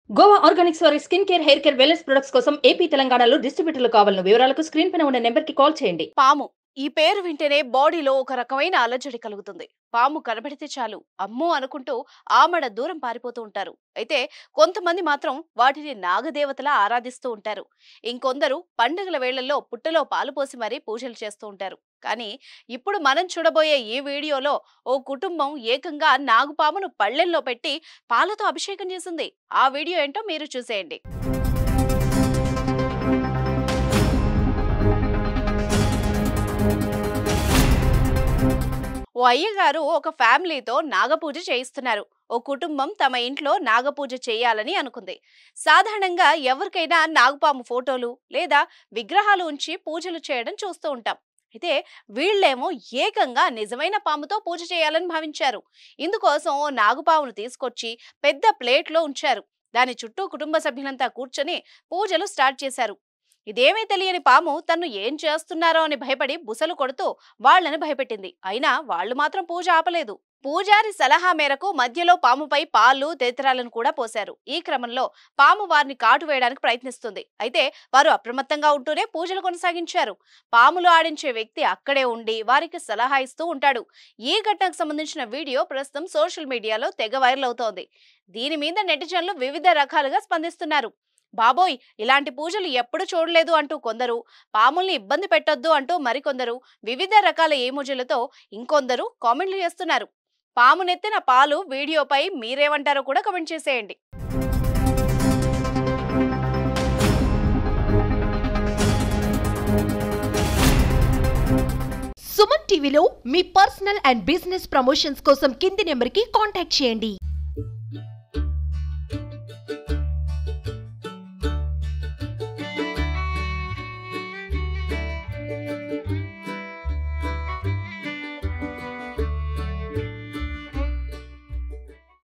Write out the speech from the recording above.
Goa organics వారి skin care hair care wellness products కోసం AP తెలంగాణలో డిస్ట్రిబ్యూటర్లు కావాలను వివరాలకు స్క్రీన్ పైన ఉన్న నెంబర్ కి కాల్ చేయండి పాము ఈ పేరు వింటేనే బాడీలో ఒక రకమైన అలజడి కలుగుతుంది పాము కనబడితే చాలు అమ్మో అనుకుంటూ ఆమడ దూరం పారిపోతూ ఉంటారు అయితే కొంతమంది మాత్రం వాటిని నాగదేవతలా ఆరాధిస్తూ ఉంటారు ఇంకొందరు పండుగల వేళల్లో పుట్టలో పాలు పోసి మరీ పూజలు చేస్తూ ఉంటారు కానీ ఇప్పుడు మనం చూడబోయే ఈ వీడియోలో ఓ కుటుంబం ఏకంగా నాగుపామును పళ్ళెల్లో పెట్టి పాలతో అభిషేకం చేసింది ఆ వీడియో ఏంటో మీరు చూసేయండి ఓ అయ్యగారు ఒక ఫ్యామిలీతో నాగపూజ చేయిస్తున్నారు ఓ కుటుంబం తమ ఇంట్లో నాగపూజ చేయాలని అనుకుంది సాధారణంగా ఎవరికైనా నాగపాము ఫోటోలు లేదా విగ్రహాలు ఉంచి పూజలు చేయడం చూస్తూ ఉంటాం అయితే వీళ్ళేమో ఏకంగా నిజమైన పాముతో పూజ చేయాలని భావించారు ఇందుకోసం ఓ నాగుపామును తీసుకొచ్చి పెద్ద ప్లేట్లో ఉంచారు దాని చుట్టూ కుటుంబ సభ్యులంతా కూర్చొని పూజలు స్టార్ట్ చేశారు ఇదేమీ తెలియని పాము తన్ను ఏం చేస్తున్నారో అని భయపడి బుసలు కొడుతూ వాళ్ళని భయపెట్టింది అయినా వాళ్ళు మాత్రం పూజ ఆపలేదు పూజారి సలహా మేరకు మధ్యలో పాముపై పాలు తదితరాలను కూడా పోశారు ఈ క్రమంలో పాము వారిని కాటు వేయడానికి ప్రయత్నిస్తుంది అయితే వారు అప్రమత్తంగా ఉంటూనే పూజలు కొనసాగించారు పాములు ఆడించే వ్యక్తి అక్కడే ఉండి వారికి సలహా ఇస్తూ ఉంటాడు ఈ ఘటనకు సంబంధించిన వీడియో ప్రస్తుతం సోషల్ మీడియాలో తెగ వైరల్ అవుతోంది దీని మీద నెటిజన్లు వివిధ రకాలుగా స్పందిస్తున్నారు బాబోయ్ ఇలాంటి పూజలు ఎప్పుడు చూడలేదు అంటూ కొందరు పాముల్ని ఇబ్బంది పెట్టొద్దు అంటూ మరికొందరు వివిధ రకాల ఏమోజీలతో ఇంకొందరు కామెంట్లు చేస్తున్నారు పాము నెత్తిన పాలు వీడియోపై మీరేమంటారో కూడా కమెంట్ చేసేయండి సుమన్ టీవీలో మీ పర్సనల్ అండ్ బిజినెస్ ప్రమోషన్స్ కోసం కింది నెంబర్కి కాంటాక్ట్ చేయండి